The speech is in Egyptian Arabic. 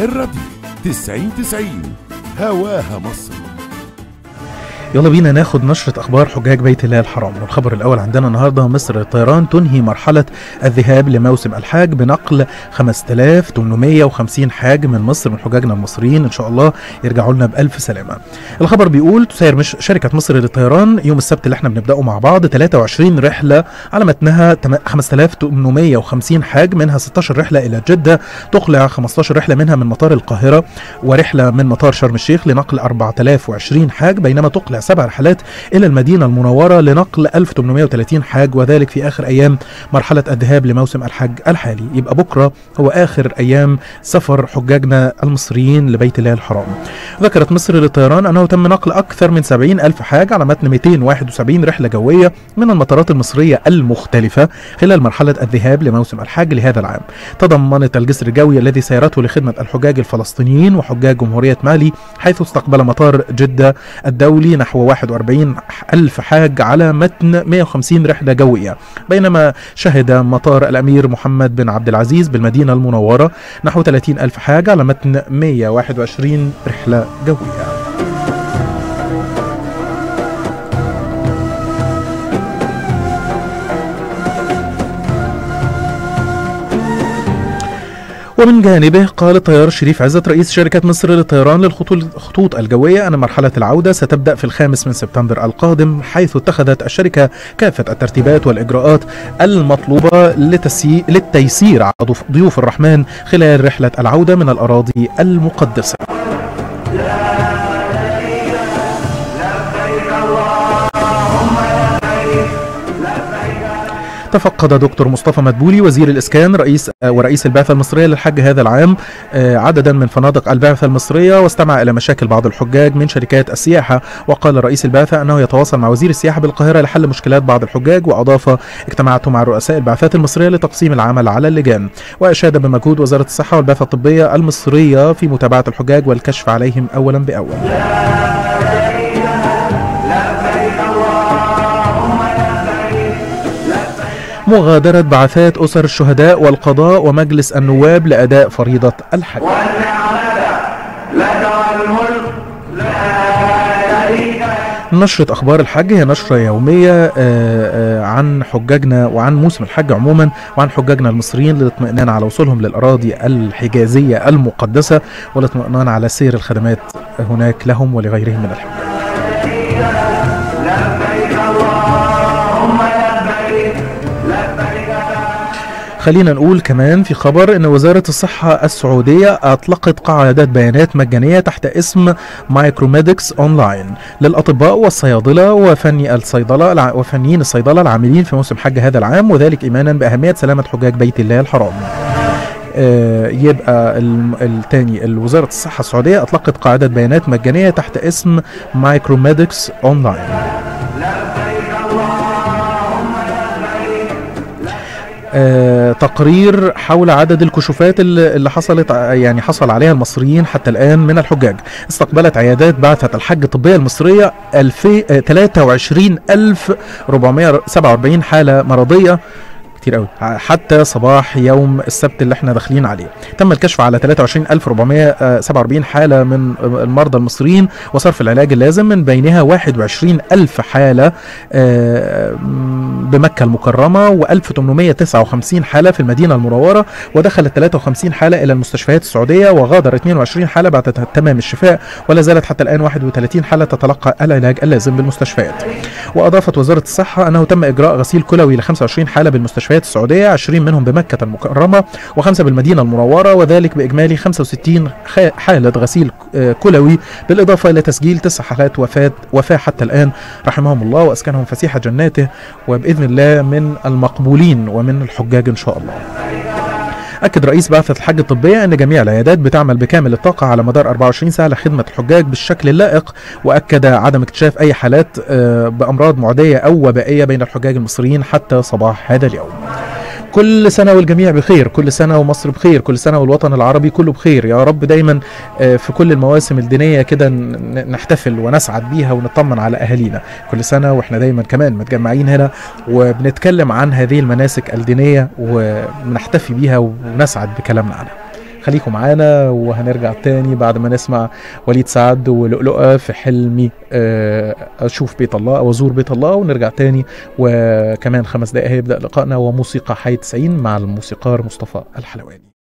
الراديو 90 90 هواها مصر يلا بينا ناخد نشرة أخبار حجاج بيت الله الحرام والخبر الأول عندنا النهاردة مصر للطيران تنهي مرحلة الذهاب لموسم الحاج بنقل 5850 حاج من مصر من حجاجنا المصريين إن شاء الله يرجعوا لنا بألف سلامة الخبر بيقول تسير مش شركة مصر للطيران يوم السبت اللي احنا بنبدأه مع بعض 23 رحلة على متنها 5850 حاج منها 16 رحلة إلى جدة تقلع 15 رحلة منها من مطار القاهرة ورحلة من مطار شرم الشيخ لنقل 4020 حاج بينما تقلع سبع رحلات إلى المدينة المنورة لنقل 1830 حاج وذلك في آخر أيام مرحلة الذهاب لموسم الحج الحالي يبقى بكرة هو آخر أيام سفر حجاجنا المصريين لبيت الله الحرام ذكرت مصر للطيران أنه تم نقل أكثر من 70 ألف حاج على متن 271 رحلة جوية من المطارات المصرية المختلفة خلال مرحلة الذهاب لموسم الحج لهذا العام تضمنت الجسر الجوي الذي سيرته لخدمة الحجاج الفلسطينيين وحجاج جمهورية مالي حيث استقبل مطار جدة الدولي نحو 41 ألف حاج على متن 150 رحلة جوية بينما شهد مطار الأمير محمد بن عبد العزيز بالمدينة المنورة نحو 30 ألف حاج على متن 121 رحلة جوية ومن جانبه قال الطيار شريف عزت رئيس شركة مصر للطيران للخطوط الجوية أن مرحلة العودة ستبدأ في الخامس من سبتمبر القادم حيث اتخذت الشركة كافة الترتيبات والإجراءات المطلوبة لتسي... للتيسير على ضيوف الرحمن خلال رحلة العودة من الأراضي المقدسة تفقد دكتور مصطفى مدبولي وزير الإسكان رئيس ورئيس البعثة المصرية للحج هذا العام عددا من فنادق البعثة المصرية واستمع إلى مشاكل بعض الحجاج من شركات السياحة وقال رئيس البعثة أنه يتواصل مع وزير السياحة بالقاهرة لحل مشكلات بعض الحجاج وأضاف اجتمعت مع رؤساء البعثات المصرية لتقسيم العمل على اللجان وأشاد بمجهود وزارة الصحة والبعثة الطبية المصرية في متابعة الحجاج والكشف عليهم أولا بأول مغادرة بعثات أسر الشهداء والقضاء ومجلس النواب لأداء فريضة الحج نشرة أخبار الحج هي نشرة يومية عن حجاجنا وعن موسم الحج عموما وعن حجاجنا المصريين للاطمئنان على وصولهم للأراضي الحجازية المقدسة والاطمئنان على سير الخدمات هناك لهم ولغيرهم من الحجاج خلينا نقول كمان في خبر ان وزارة الصحة السعودية اطلقت قاعدة بيانات مجانية تحت اسم مايكروميدكس اونلاين للاطباء والصيادلة وفني الصيدلة وفنيين الصيدلة العاملين في موسم حج هذا العام وذلك ايمانا باهمية سلامة حجاج بيت الله الحرام. آه يبقى الثاني وزارة الصحة السعودية اطلقت قاعدة بيانات مجانية تحت اسم مايكروميدكس اونلاين. آه تقرير حول عدد الكشوفات اللي حصلت يعني حصل عليها المصريين حتى الآن من الحجاج استقبلت عيادات بعثة الحج الطبية المصرية 23447 حالة مرضية كتير قوي حتى صباح يوم السبت اللي احنا داخلين عليه تم الكشف على 23447 حالة من المرضى المصريين وصرف العلاج اللازم من بينها 21000 حالة بمكة المكرمة و1859 حالة في المدينة المنورة ودخلت 53 حالة إلى المستشفيات السعودية وغادر 22 حالة بعد تمام الشفاء ولا زالت حتى الآن 31 حالة تتلقى العلاج اللازم بالمستشفيات وأضافت وزارة الصحة أنه تم إجراء غسيل كلوي ل 25 حالة بالمستشفيات السعودية 20 منهم بمكة المكرمة وخمسة بالمدينة المنورة وذلك بإجمالي 65 حالة غسيل كلوي بالإضافة إلى تسجيل تسع حالات وفاة وفاة حتى الآن رحمهم الله وأسكنهم فسيح جناته وبإذن الله من المقبولين ومن الحجاج إن شاء الله أكد رئيس بعثة الحج الطبية أن جميع العيادات بتعمل بكامل الطاقة على مدار 24 ساعة لخدمة الحجاج بالشكل اللائق وأكد عدم اكتشاف أي حالات بأمراض معدية أو وبائية بين الحجاج المصريين حتى صباح هذا اليوم كل سنة والجميع بخير كل سنة ومصر بخير كل سنة والوطن العربي كله بخير يا رب دايما في كل المواسم الدينية كده نحتفل ونسعد بيها ونطمن على أهالينا كل سنة وإحنا دايما كمان متجمعين هنا وبنتكلم عن هذه المناسك الدينية ونحتفي بيها ونسعد بكلامنا عنها خليكم معانا وهنرجع تاني بعد ما نسمع وليد سعد ولؤلؤة في حلمي آه، اشوف بيت الله او ازور بيت الله ونرجع تاني وكمان خمس دقائق هيبدا لقائنا وموسيقى حي 90 مع الموسيقار مصطفى الحلواني